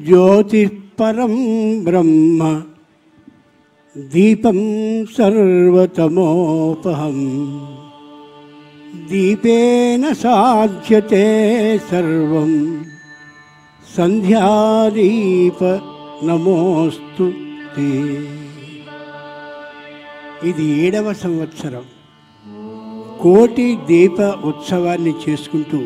జ్యోతిః పరం బ్రహ్మ దీపం సర్వతమోపహం దీపేన సాధ్యతే సర్వం సంధ్యాదీప నమోస్తు తే. ఇది ఏడవ సంవత్సరం కోటి దీప ఉత్సవాన్ని చేసుకుంటూ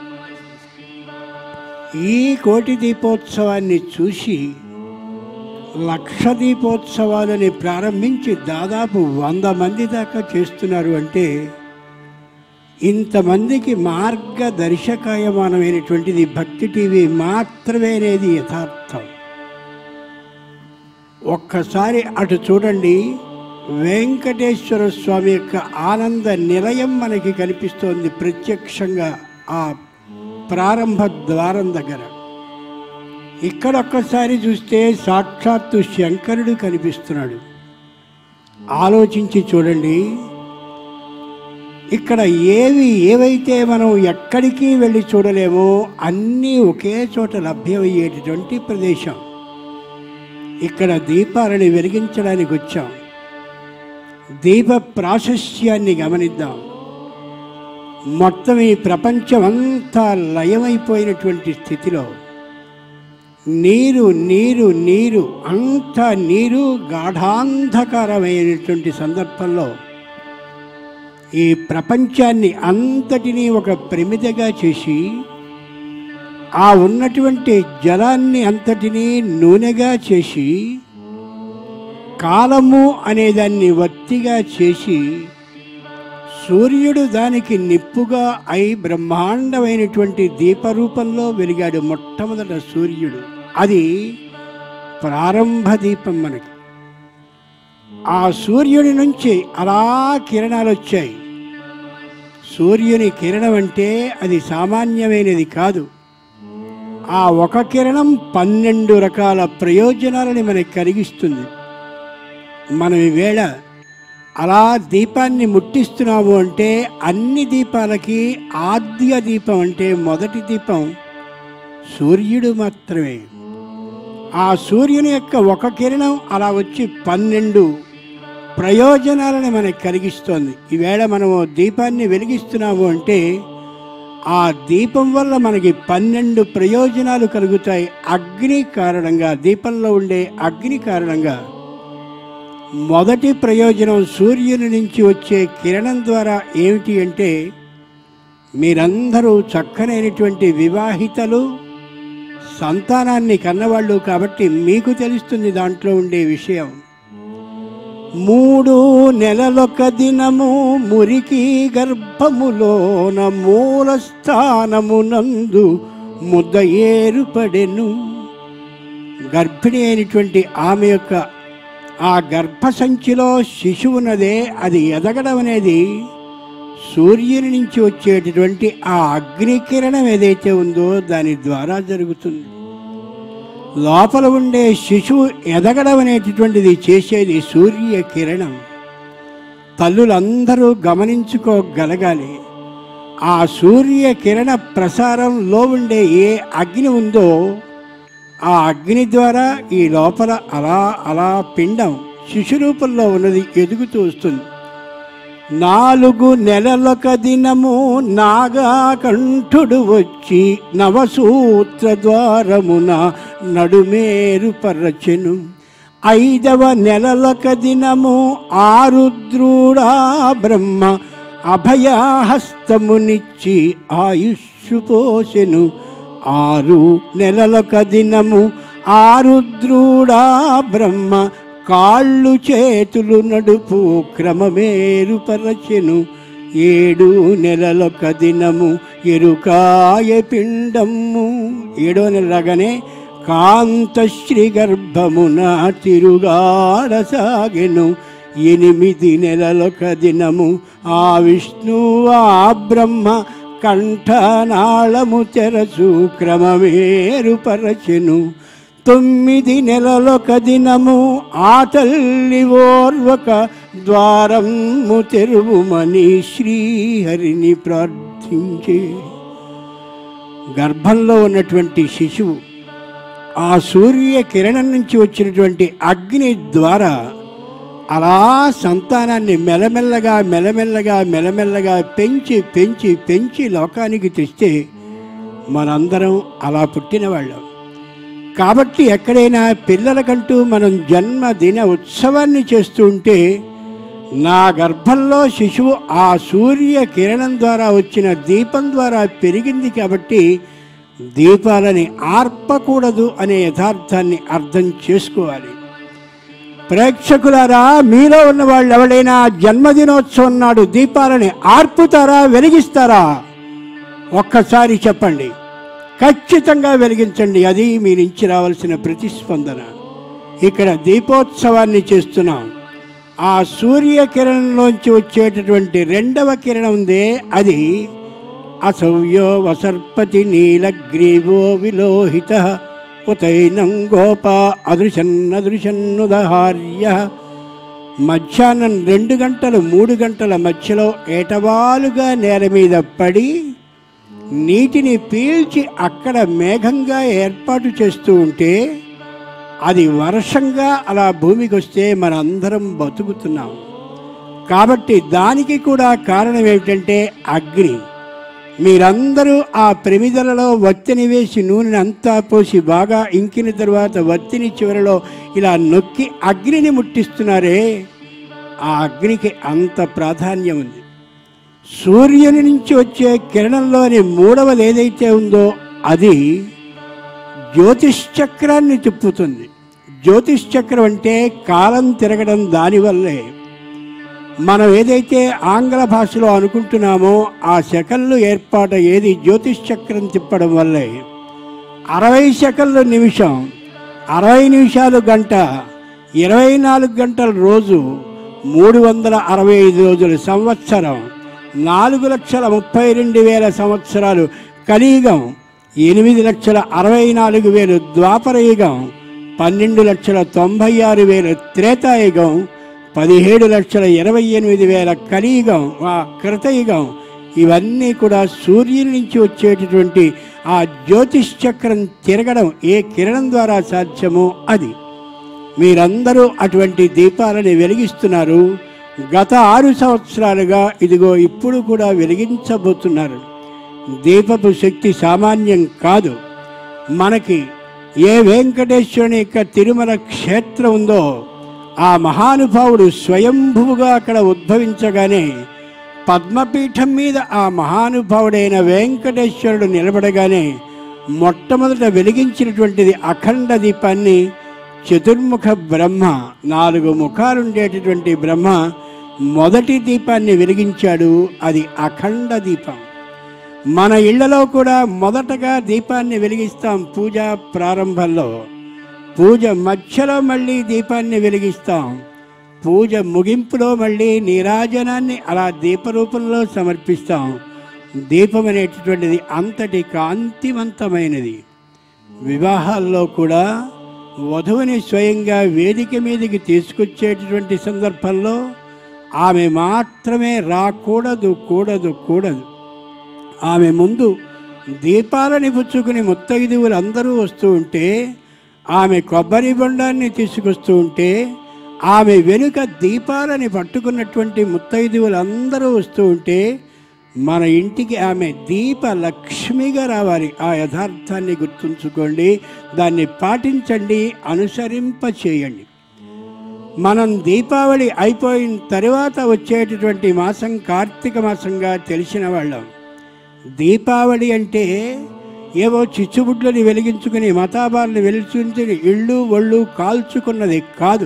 ఈ కోటి దీపోత్సవాన్ని చూసి లక్ష దీపోత్సవాలని ప్రారంభించి దాదాపు వంద మంది దాకా చేస్తున్నారు అంటే ఇంతమందికి మార్గదర్శకాయమానమైనటువంటిది భక్తి టీవీ మాత్రమే అనేది యథార్థం ఒక్కసారి అటు చూడండి వెంకటేశ్వర స్వామి యొక్క ఆనంద నిలయం మనకి కనిపిస్తోంది ప్రత్యక్షంగా ఆ ప్రారంభ ద్వారం దగ్గర ఇక్కడ ఒక్కసారి చూస్తే సాక్షాత్తు శంకరుడు కనిపిస్తున్నాడు ఆలోచించి చూడండి ఇక్కడ ఏవి ఏవైతే మనం ఎక్కడికి వెళ్ళి చూడలేమో అన్నీ ఒకే చోట లభ్యమయ్యేటటువంటి ప్రదేశం ఇక్కడ దీపాలని వెలిగించడానికి వచ్చాం దీప ప్రాశస్యాన్ని గమనిద్దాం మొత్తం ఈ ప్రపంచం అంతా లయమైపోయినటువంటి స్థితిలో నీరు నీరు నీరు అంతా నీరు గాఢాంధకారమైనటువంటి సందర్భంలో ఈ ప్రపంచాన్ని అంతటినీ ఒక ప్రమిదగా చేసి ఆ ఉన్నటువంటి జలాన్ని అంతటినీ నూనెగా చేసి కాలము అనేదాన్ని వత్తిగా చేసి సూర్యుడు దానికి నిప్పుగా అయి బ్రహ్మాండమైనటువంటి దీపరూపంలో వెలిగాడు మొట్టమొదట సూర్యుడు అది ప్రారంభ దీపం మనకి ఆ సూర్యుడి నుంచి అలా కిరణాలు వచ్చాయి సూర్యుని కిరణం అంటే అది సామాన్యమైనది కాదు ఆ ఒక కిరణం పన్నెండు రకాల ప్రయోజనాలని మనకి కలిగిస్తుంది మనం ఈవేళ అలా దీపాన్ని ముట్టిస్తున్నాము అంటే అన్ని దీపాలకి ఆద్య దీపం అంటే మొదటి దీపం సూర్యుడు మాత్రమే ఆ సూర్యుని యొక్క ఒక కిరణం అలా వచ్చి పన్నెండు ప్రయోజనాలను మనకి కలిగిస్తోంది ఈవేళ మనము దీపాన్ని వెలిగిస్తున్నాము అంటే ఆ దీపం వల్ల మనకి పన్నెండు ప్రయోజనాలు కలుగుతాయి అగ్ని కారణంగా దీపంలో ఉండే అగ్ని కారణంగా మొదటి ప్రయోజనం సూర్యుని నుంచి వచ్చే కిరణం ద్వారా ఏమిటి అంటే మీరందరూ చక్కనైనటువంటి వివాహితలు సంతానాన్ని కన్నవాళ్ళు కాబట్టి మీకు తెలుస్తుంది దాంట్లో ఉండే విషయం మూడు నెలలొక దినము మురికి గర్భములోన మూల స్థానమునందు ముద్ద ఏరుపడెను గర్భిణి అయినటువంటి ఆమె యొక్క ఆ గర్భసంచిలో శిశువునదే అది ఎదగడం అనేది సూర్యుని నుంచి వచ్చేటటువంటి ఆ అగ్నికిరణం ఏదైతే ఉందో దాని ద్వారా జరుగుతుంది లోపల ఉండే శిశువు ఎదగడం అనేటటువంటిది చేసేది సూర్య కిరణం తల్లులందరూ గమనించుకోగలగాలి ఆ సూర్య కిరణ ప్రసారంలో ఉండే ఏ అగ్ని ఉందో ఆ అగ్ని ద్వారా ఈ లోపల అలా అలా పిండం శిశు రూపంలో ఉన్నది ఎదుగుతూ వస్తుంది నాలుగు నెలలొక దినము నాగాకంఠుడు వచ్చి నవసూత్ర ద్వారమున నడుమేరు పరచెను ఐదవ నెలలొక దినము ఆరుద్రుడా బ్రహ్మ అభయహస్తమునిచ్చి ఆయుష్షు పోసెను ఆరు నెలలొక దినము ఆరుద్రుడా బ్రహ్మ కాళ్ళు చేతులు నడుపు క్రమమేరుపరచెను ఏడు నెలలొక దినము ఎరుకాయ పిండము ఏడో నెల రాగానే కాంతశ్రీ గర్భమున తిరుగాడసాగెను ఎనిమిది నెలలొక దినము ఆ విష్ణువు ఆ బ్రహ్మ కంఠనాళము తెరచు క్రమమేరుపరచెను తొమ్మిది నెలలొక దినము ఆ తల్లి ఓర్వక ద్వారము తెరువుమని శ్రీహరిని ప్రార్థించే గర్భంలో ఉన్నటువంటి శిశువు ఆ సూర్య కిరణం నుంచి వచ్చినటువంటి అగ్ని ద్వారా అలా సంతానాన్ని మెల్లమెల్లగా మెల్లమెల్లగా మెల్లమెల్లగా పెంచి పెంచి పెంచి లోకానికి తెస్తే మనందరం అలా పుట్టిన వాళ్ళం కాబట్టి ఎక్కడైనా పిల్లలకంటూ మనం జన్మదిన ఉత్సవాన్ని చేస్తూ ఉంటే నా గర్భంలో శిశువు ఆ సూర్య కిరణం ద్వారా వచ్చిన దీపం ద్వారా పెరిగింది కాబట్టి దీపాలని ఆర్పకూడదు అనే యథార్థాన్ని అర్థం చేసుకోవాలి ప్రేక్షకులారా మీలో ఉన్న వాళ్ళు ఎవరైనా జన్మదినోత్సవం నాడు దీపాలని ఆర్పుతారా వెలిగిస్తారా ఒక్కసారి చెప్పండి ఖచ్చితంగా వెలిగించండి అది మీ నుంచి రావాల్సిన ప్రతిస్పందన ఇక్కడ దీపోత్సవాన్ని చేస్తున్నాం ఆ సూర్యకిరణంలోంచి వచ్చేటటువంటి రెండవ కిరణం ఉందే అది అసౌయో వసర్పతి నీలగ్రీవో విలోహిత ఉతైనం గోప అదృశన్నదృశన్నుదహార్య మధ్యాహ్నం రెండు గంటలు మూడు గంటల మధ్యలో ఏటవాలుగా నేల మీద పడి నీటిని పీల్చి అక్కడ మేఘంగా ఏర్పాటు చేస్తూ ఉంటే అది వర్షంగా అలా భూమికి వస్తే మనందరం బతుకుతున్నాం కాబట్టి దానికి కూడా కారణం ఏమిటంటే అగ్ని మీరందరూ ఆ ప్రమిదలలో వత్తిని వేసి నూనెని అంతా పోసి బాగా ఇంకిన తరువాత వత్తిని చివరలో ఇలా నొక్కి అగ్నిని ముట్టిస్తున్నారే ఆ అగ్నికి అంత ప్రాధాన్యం ఉంది సూర్యుని నుంచి వచ్చే కిరణంలోని మూడవది ఏదైతే ఉందో అది జ్యోతిశ్చక్రాన్ని తిప్పుతుంది జ్యోతిశ్చక్రం అంటే కాలం తిరగడం దానివల్లే మనం ఏదైతే ఆంగ్ల భాషలో అనుకుంటున్నామో ఆ సెకన్లు ఏర్పాటు ఏది జ్యోతిశ్చక్రం తిప్పడం వల్లే అరవై సెకన్లు నిమిషం అరవై నిమిషాలు గంట ఇరవై నాలుగు గంటల రోజు మూడు వందల అరవై ఐదు రోజుల సంవత్సరం నాలుగు లక్షల ముప్పై రెండు వేల సంవత్సరాలు కలియుగం ఎనిమిది లక్షల అరవై నాలుగు వేలు ద్వాపరయుగం పన్నెండు లక్షల తొంభై ఆరు వేలు త్రేతాయుగం పదిహేడు లక్షల ఇరవై ఎనిమిది వేల కలియుగం ఆ కృతయుగం ఇవన్నీ కూడా సూర్యుని నుంచి వచ్చేటటువంటి ఆ జ్యోతిష్ చక్రం తిరగడం ఏ కిరణం ద్వారా సాధ్యమో అది మీరందరూ అటువంటి దీపాలని వెలిగిస్తున్నారు గత ఆరు సంవత్సరాలుగా ఇదిగో ఇప్పుడు కూడా వెలిగించబోతున్నారు దీపపు శక్తి సామాన్యం కాదు మనకి ఏ వెంకటేశ్వరుని యొక్క తిరుమల క్షేత్రం ఉందో ఆ మహానుభావుడు స్వయంభువుగా అక్కడ ఉద్భవించగానే పద్మపీఠం మీద ఆ మహానుభావుడైన వెంకటేశ్వరుడు నిలబడగానే మొట్టమొదట వెలిగించినటువంటిది అఖండ దీపాన్ని చతుర్ముఖ బ్రహ్మ నాలుగు ముఖాలుండేటటువంటి బ్రహ్మ మొదటి దీపాన్ని వెలిగించాడు అది అఖండ దీపం మన ఇళ్లలో కూడా మొదటగా దీపాన్ని వెలిగిస్తాం పూజ ప్రారంభంలో పూజ మధ్యలో మళ్ళీ దీపాన్ని వెలిగిస్తాం పూజ ముగింపులో మళ్ళీ నీరాజనాన్ని అలా దీపరూపంలో సమర్పిస్తాం దీపం అనేటటువంటిది అంతటి కాంతివంతమైనది వివాహాల్లో కూడా వధువుని స్వయంగా వేదిక మీదకి తీసుకొచ్చేటటువంటి సందర్భంలో ఆమె మాత్రమే రాకూడదు కూడదు కూడదు ఆమె ముందు దీపాలని పుచ్చుకుని ముత్తైదువులు అందరూ వస్తూ ఉంటే ఆమె కొబ్బరి బొండాన్ని తీసుకొస్తూ ఉంటే ఆమె వెనుక దీపాలని పట్టుకున్నటువంటి ముత్తైదువులు అందరూ వస్తూ ఉంటే మన ఇంటికి ఆమె దీప లక్ష్మిగా రావాలి ఆ యథార్థాన్ని గుర్తుంచుకోండి దాన్ని పాటించండి అనుసరింప చేయండి మనం దీపావళి అయిపోయిన తర్వాత వచ్చేటటువంటి మాసం కార్తీక మాసంగా తెలిసిన వాళ్ళం దీపావళి అంటే ఏవో చిచ్చుబుడ్లని వెలిగించుకుని మతాబార్లు వెలిగించుకుని ఇళ్ళు ఒళ్ళు కాల్చుకున్నది కాదు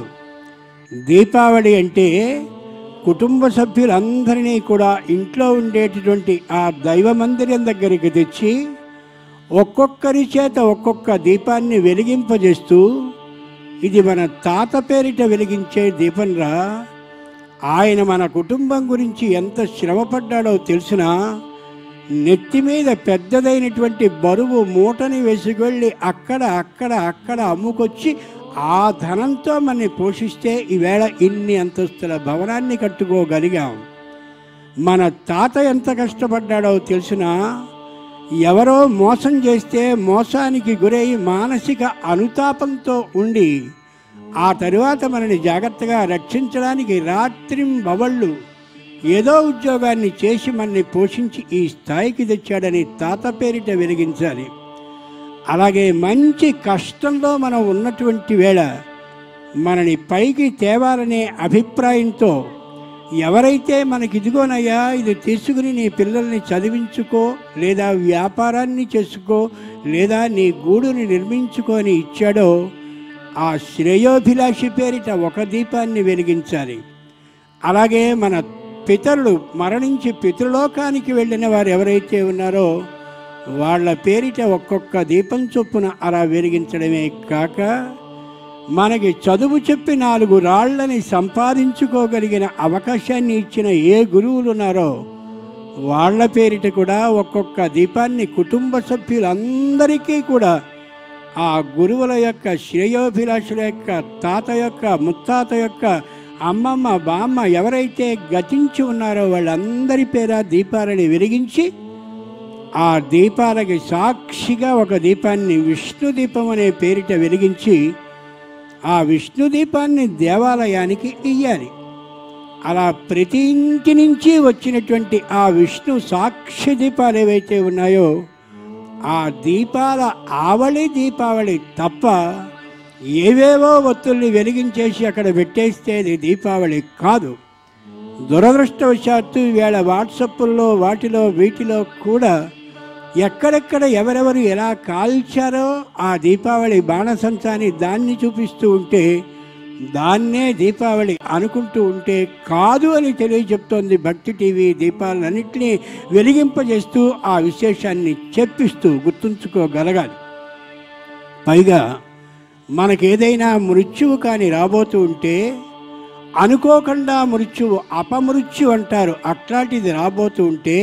దీపావళి అంటే కుటుంబ సభ్యులందరినీ కూడా ఇంట్లో ఉండేటటువంటి ఆ దైవ మందిరం దగ్గరికి తెచ్చి ఒక్కొక్కరి చేత ఒక్కొక్క దీపాన్ని వెలిగింపజేస్తూ ఇది మన తాత పేరిట వెలిగించే దీపంరా ఆయన మన కుటుంబం గురించి ఎంత శ్రమపడ్డాడో తెలిసినా నెత్తి మీద పెద్దదైనటువంటి బరువు మూటని వేసుకెళ్ళి అక్కడ అక్కడ అక్కడ అమ్ముకొచ్చి ఆ ధనంతో మనని పోషిస్తే ఈవేళ ఇన్ని అంతస్తుల భవనాన్ని కట్టుకోగలిగాం మన తాత ఎంత కష్టపడ్డాడో తెలిసినా ఎవరో మోసం చేస్తే మోసానికి గురై మానసిక అనుతాపంతో ఉండి ఆ తరువాత మనని జాగ్రత్తగా రక్షించడానికి రాత్రింబవళ్ళు ఏదో ఉద్యోగాన్ని చేసి మనని పోషించి ఈ స్థాయికి తెచ్చాడని తాత పేరిట వెలిగించాలి అలాగే మంచి కష్టంలో మనం ఉన్నటువంటి వేళ మనని పైకి తేవాలనే అభిప్రాయంతో ఎవరైతే మనకి ఇదిగోనయ్యా ఇది తీసుకుని నీ పిల్లల్ని చదివించుకో లేదా వ్యాపారాన్ని చేసుకో లేదా నీ గూడుని నిర్మించుకొని ఇచ్చాడో ఆ శ్రేయోభిలాషి పేరిట ఒక దీపాన్ని వెలిగించాలి అలాగే మన పితరులు మరణించి పితృలోకానికి వెళ్ళిన వారు ఎవరైతే ఉన్నారో వాళ్ళ పేరిట ఒక్కొక్క దీపం చొప్పున అలా వెలిగించడమే కాక మనకి చదువు చెప్పి నాలుగు రాళ్లని సంపాదించుకోగలిగిన అవకాశాన్ని ఇచ్చిన ఏ గురువులు ఉన్నారో వాళ్ళ పేరిట కూడా ఒక్కొక్క దీపాన్ని కుటుంబ సభ్యులందరికీ కూడా ఆ గురువుల యొక్క శ్రేయోభిలాషుల యొక్క తాత యొక్క ముత్తాత యొక్క అమ్మమ్మ బామ్మ ఎవరైతే గతించి ఉన్నారో వాళ్ళందరి పేర దీపాలని వెలిగించి ఆ దీపాలకి సాక్షిగా ఒక దీపాన్ని విష్ణు దీపం అనే పేరిట వెలిగించి ఆ విష్ణు దీపాన్ని దేవాలయానికి ఇయ్యాలి అలా ప్రతి ఇంటి నుంచి వచ్చినటువంటి ఆ విష్ణు సాక్షి దీపాలు ఏవైతే ఉన్నాయో ఆ దీపాల ఆవళి దీపావళి తప్ప ఏవేవో ఒత్తుల్ని వెలిగించేసి అక్కడ పెట్టేస్తే అది దీపావళి కాదు దురదృష్టవశాత్తు ఈవేళ వాట్సప్పుల్లో వాటిలో వీటిలో కూడా ఎక్కడెక్కడ ఎవరెవరు ఎలా కాల్చారో ఆ దీపావళి బాణసంచాన్ని దాన్ని చూపిస్తూ ఉంటే దాన్నే దీపావళి అనుకుంటూ ఉంటే కాదు అని తెలియచెప్తోంది భక్తి టీవీ దీపాలన్నింటినీ వెలిగింపజేస్తూ ఆ విశేషాన్ని చెప్పిస్తూ గుర్తుంచుకోగలగాలి పైగా మనకేదైనా మృత్యువు కానీ రాబోతూ ఉంటే అనుకోకుండా మృత్యువు అపమృత్యు అంటారు అట్లాంటిది రాబోతూ ఉంటే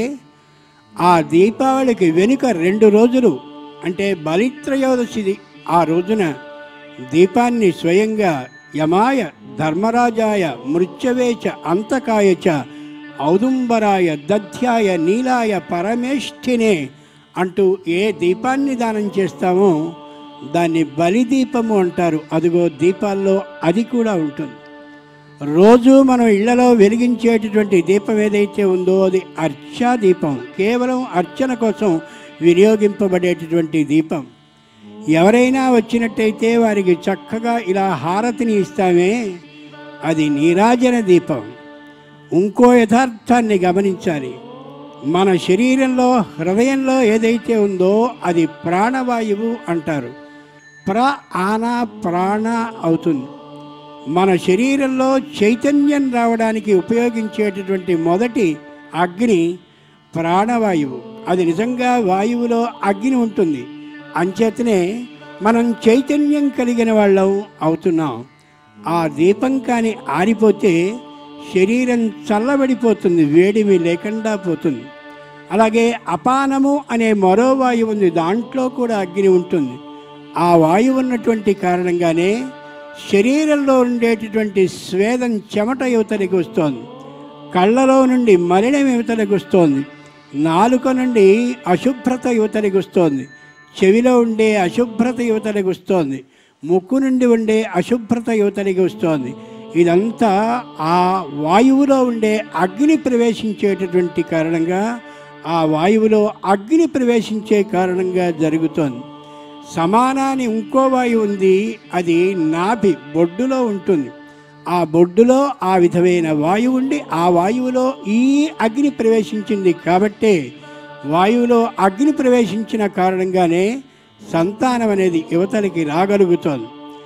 ఆ దీపావళికి వెనుక రెండు రోజులు అంటే బలిత్రయోదశిది ఆ రోజున దీపాన్ని స్వయంగా యమాయ ధర్మరాజాయ మృత్యవేచ అంతకాయ చ ఔదుంబరాయ దధ్యాయ నీలాయ పరమేష్ఠినే అంటూ ఏ దీపాన్ని దానం చేస్తామో దాన్ని బలిదీపము అంటారు అదిగో దీపాల్లో అది కూడా ఉంటుంది రోజు మనం ఇళ్లలో వెలిగించేటటువంటి దీపం ఏదైతే ఉందో అది అర్చా దీపం కేవలం అర్చన కోసం వినియోగింపబడేటటువంటి దీపం ఎవరైనా వచ్చినట్టయితే వారికి చక్కగా ఇలా హారతిని ఇస్తామే అది నీరాజన దీపం ఇంకో యథార్థాన్ని గమనించాలి మన శరీరంలో హృదయంలో ఏదైతే ఉందో అది ప్రాణవాయువు అంటారు ప్ర ఆన ప్రాణ అవుతుంది మన శరీరంలో చైతన్యం రావడానికి ఉపయోగించేటటువంటి మొదటి అగ్ని ప్రాణవాయువు అది నిజంగా వాయువులో అగ్ని ఉంటుంది అంచేతనే మనం చైతన్యం కలిగిన వాళ్ళం అవుతున్నాం ఆ దీపం కానీ ఆరిపోతే శరీరం చల్లబడిపోతుంది వేడిమి లేకుండా పోతుంది అలాగే అపానము అనే మరో వాయువు ఉంది దాంట్లో కూడా అగ్ని ఉంటుంది ఆ వాయువు ఉన్నటువంటి కారణంగానే శరీరంలో ఉండేటటువంటి స్వేదం చెమట యువతలికి వస్తోంది కళ్ళలో నుండి మలినం యువతలికి వస్తోంది నాలుక నుండి అశుభ్రత యువతలికి వస్తోంది చెవిలో ఉండే అశుభ్రత యువతలికి వస్తోంది ముక్కు నుండి ఉండే అశుభ్రత యువతలికి వస్తోంది ఇదంతా ఆ వాయువులో ఉండే అగ్ని ప్రవేశించేటటువంటి కారణంగా ఆ వాయువులో అగ్ని ప్రవేశించే కారణంగా జరుగుతోంది సమానాన్ని ఇంకో వాయువు ఉంది అది నాభి బొడ్డులో ఉంటుంది ఆ బొడ్డులో ఆ విధమైన వాయువు ఉండి ఆ వాయువులో ఈ అగ్ని ప్రవేశించింది కాబట్టే వాయువులో అగ్ని ప్రవేశించిన కారణంగానే సంతానం అనేది యువతలకి రాగలుగుతోంది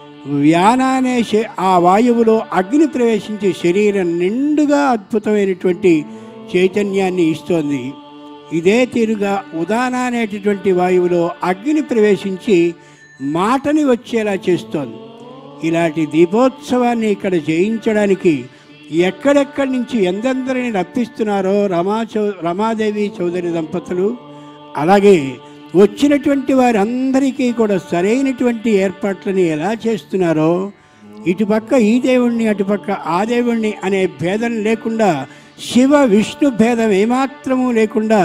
వ్యాన అనే శ- ఆ వాయువులో అగ్ని ప్రవేశించి శరీరం నిండుగా అద్భుతమైనటువంటి చైతన్యాన్ని ఇస్తోంది ఇదే తీరుగా ఉదాన అనేటటువంటి వాయువులో అగ్ని ప్రవేశించి మాటని వచ్చేలా చేస్తోంది ఇలాంటి దీపోత్సవాన్ని ఇక్కడ చేయించడానికి ఎక్కడెక్కడి నుంచి ఎందెందరిని రప్పిస్తున్నారో రమా చౌ రమాదేవి చౌదరి దంపతులు అలాగే వచ్చినటువంటి వారందరికీ కూడా సరైనటువంటి ఏర్పాట్లని ఎలా చేస్తున్నారో ఇటుపక్క ఈ దేవుణ్ణి అటుపక్క ఆ దేవుణ్ణి అనే భేదం లేకుండా శివ విష్ణు భేదం ఏమాత్రము లేకుండా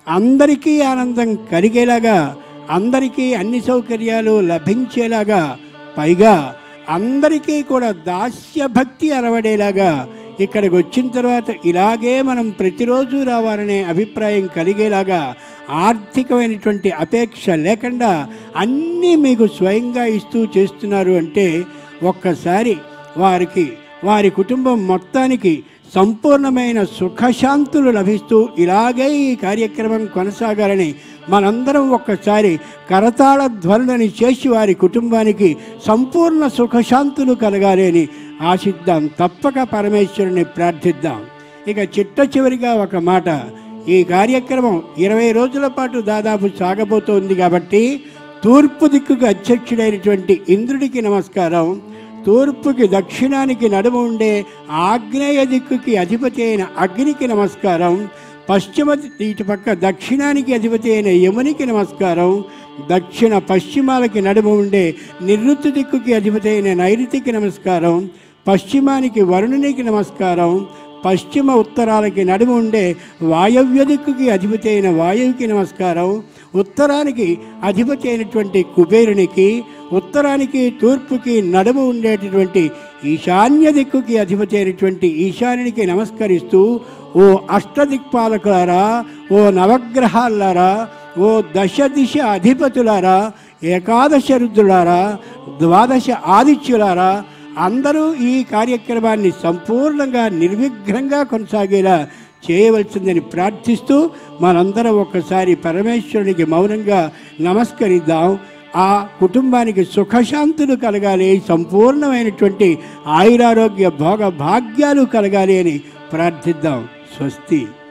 అందరికీ ఆనందం కలిగేలాగా అందరికీ అన్ని సౌకర్యాలు లభించేలాగా పైగా అందరికీ కూడా దాస్య భక్తి అలవడేలాగా ఇక్కడికి వచ్చిన తర్వాత ఇలాగే మనం ప్రతిరోజు రావాలనే అభిప్రాయం కలిగేలాగా ఆర్థికమైనటువంటి అపేక్ష లేకుండా అన్నీ మీకు స్వయంగా ఇస్తూ చేస్తున్నారు అంటే ఒక్కసారి వారికి వారి కుటుంబం మొత్తానికి సంపూర్ణమైన సుఖశాంతులు లభిస్తూ ఇలాగే ఈ కార్యక్రమం కొనసాగాలని మనందరం ఒక్కసారి కరతాళ ధ్వనులని చేసి వారి కుటుంబానికి సంపూర్ణ సుఖశాంతులు కలగాలి అని ఆశిద్దాం తప్పక పరమేశ్వరుని ప్రార్థిద్దాం ఇక చిట్ట చివరిగా ఒక మాట ఈ కార్యక్రమం ఇరవై రోజుల పాటు దాదాపు సాగబోతోంది కాబట్టి తూర్పు దిక్కుకు అధ్యక్షుడైనటువంటి ఇంద్రుడికి నమస్కారం తూర్పుకి దక్షిణానికి నడుము ఉండే ఆగ్నేయ దిక్కుకి అధిపతి అయిన అగ్నికి నమస్కారం పశ్చిమ ఇటు పక్క దక్షిణానికి అధిపతి అయిన యమునికి నమస్కారం దక్షిణ పశ్చిమాలకి నడుము ఉండే నివృత్తి దిక్కుకి అధిపతి అయిన నైరుతికి నమస్కారం పశ్చిమానికి వరుణునికి నమస్కారం పశ్చిమ ఉత్తరాలకి నడుము ఉండే వాయవ్య దిక్కుకి అధిపతి అయిన వాయువుకి నమస్కారం ఉత్తరానికి అధిపతి అయినటువంటి కుబేరునికి ఉత్తరానికి తూర్పుకి నడుము ఉండేటటువంటి ఈశాన్య దిక్కుకి అధిపతి అయినటువంటి ఈశాన్యునికి నమస్కరిస్తూ ఓ అష్టదిక్పాలకులారా ఓ నవగ్రహాలారా ఓ దశ దిశ అధిపతులారా ఏకాదశ రుద్రులారా ద్వాదశ ఆదిత్యులారా అందరూ ఈ కార్యక్రమాన్ని సంపూర్ణంగా నిర్విఘ్నంగా కొనసాగేలా చేయవలసిందని ప్రార్థిస్తూ మనందరం ఒక్కసారి పరమేశ్వరునికి మౌనంగా నమస్కరిద్దాం ఆ కుటుంబానికి సుఖశాంతులు కలగాలి సంపూర్ణమైనటువంటి ఆయురారోగ్య భోగ భాగ్యాలు కలగాలి అని ప్రార్థిద్దాం స్వస్తి